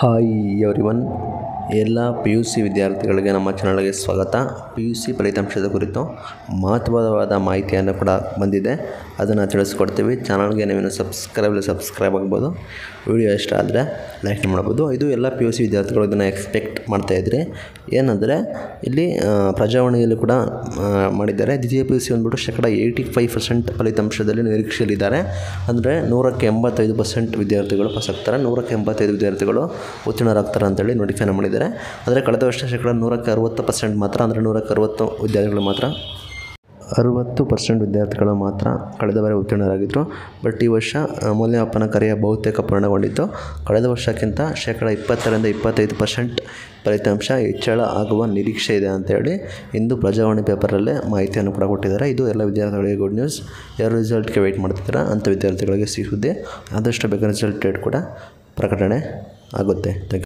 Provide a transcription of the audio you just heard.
hi everyone ಎಲ್ಲ P U C ವಿದ್ಯಾರ್ಥಿಗಳಿಗೆ ನಮ್ಮ ಚಾನಲ್ಗೆ ಸ್ವಾಗತ ಪಿ ಯು ಸಿ ಫಲಿತಾಂಶದ ಕುರಿತು ಮಹತ್ವವಾದ ಮಾಹಿತಿಯನ್ನು ಕೂಡ ಬಂದಿದೆ ಅದನ್ನು ತಿಳಿಸ್ಕೊಡ್ತೀವಿ ಚಾನಲ್ಗೆ ನೀವೇನು ಸಬ್ಸ್ಕ್ರೈಬ್ ಸಬ್ಸ್ಕ್ರೈಬ್ ಆಗ್ಬೋದು ವಿಡಿಯೋ ಇಷ್ಟ ಆದರೆ ಲೈಕ್ ಮಾಡ್ಬೋದು ಇದು ಎಲ್ಲ ಪಿ ಯು ಸಿ ವಿದ್ಯಾರ್ಥಿಗಳು ಇದನ್ನು ಎಕ್ಸ್ಪೆಕ್ಟ್ ಮಾಡ್ತಾಯಿದ್ರಿ ಏನಂದರೆ ಇಲ್ಲಿ ಆ, ಪ್ರಜಾವಾಣಿಯಲ್ಲಿ ಕೂಡ ಆ, ಮಾಡಿದ್ದಾರೆ ದ್ವಿತೀಯ ಪಿ ಯು ಸಿ ಬಂದ್ಬಿಟ್ಟು ಶೇಕಡ ಏಯ್ಟಿ ಫೈವ್ ಪರ್ಸೆಂಟ್ ಫಲಿತಾಂಶದಲ್ಲಿ ನಿರೀಕ್ಷೆಯಲ್ಲಿದ್ದಾರೆ ಅಂದರೆ ನೂರಕ್ಕೆ ಎಂಬತ್ತೈದು ಪರ್ಸೆಂಟ್ ವಿದ್ಯಾರ್ಥಿಗಳು ಪಾಸ್ ಆಗ್ತಾರೆ ನೂರಕ್ಕೆ ಎಂಬತ್ತೈದು ವಿದ್ಯಾರ್ಥಿಗಳು ಉತ್ತೀರ್ಣರಾಗ್ತಾರೆ ಅಂತೇಳಿ ನೋಟಿಫೈನ ಮಾಡಿದ್ದಾರೆ ಅಂದರೆ ಕಳೆದ ವರ್ಷ ಶೇಕಡ ನೂರಕ್ಕೆ ಅರುವತ್ತು ಪರ್ಸೆಂಟ್ ಮಾತ್ರ ಅಂದರೆ ನೂರಕ್ಕೆ ಅರುವತ್ತು ವಿದ್ಯಾರ್ಥಿಗಳು ಮಾತ್ರ ಅರುವತ್ತು ಪರ್ಸೆಂಟ್ ವಿದ್ಯಾರ್ಥಿಗಳು ಮಾತ್ರ ಕಳೆದ ಬಾರಿ ಉತ್ತೀರ್ಣರಾಗಿದ್ದರು ಬಟ್ ಈ ವರ್ಷ ಆ, ಮೌಲ್ಯಮಾಪನ ಕಾರ್ಯ ಬಹುತೇಕ ಪೂರ್ಣಗೊಂಡಿತ್ತು ಕಳೆದ ವರ್ಷಕ್ಕಿಂತ ಶೇಕಡ ಇಪ್ಪತ್ತರಿಂದ ಇಪ್ಪತ್ತೈದು ಪರ್ಸೆಂಟ್ ಫಲಿತಾಂಶ ಹೆಚ್ಚಳ ಆಗುವ ನಿರೀಕ್ಷೆ ಇದೆ ಅಂತೇಳಿ ಇಂದು ಪ್ರಜಾವಾಣಿ ಪೇಪರಲ್ಲೇ ಮಾಹಿತಿಯನ್ನು ಕೂಡ ಕೊಟ್ಟಿದ್ದಾರೆ ಇದು ಎಲ್ಲ ವಿದ್ಯಾರ್ಥಿಗಳಿಗೆ ಗುಡ್ ನ್ಯೂಸ್ ಯಾರು ರಿಸಲ್ಟ್ಗೆ ವೆಯ್ಟ್ ಮಾಡ್ತಿದ್ದೀರಾ ಅಂಥ ವಿದ್ಯಾರ್ಥಿಗಳಿಗೆ ಸಿಗುತ್ತೆ ಆದಷ್ಟು ಬೇಗ ರಿಸಲ್ಟ್ ಡೇಟ್ ಕೂಡ ಪ್ರಕಟಣೆ ಆಗುತ್ತೆ ಥ್ಯಾಂಕ್ ಯು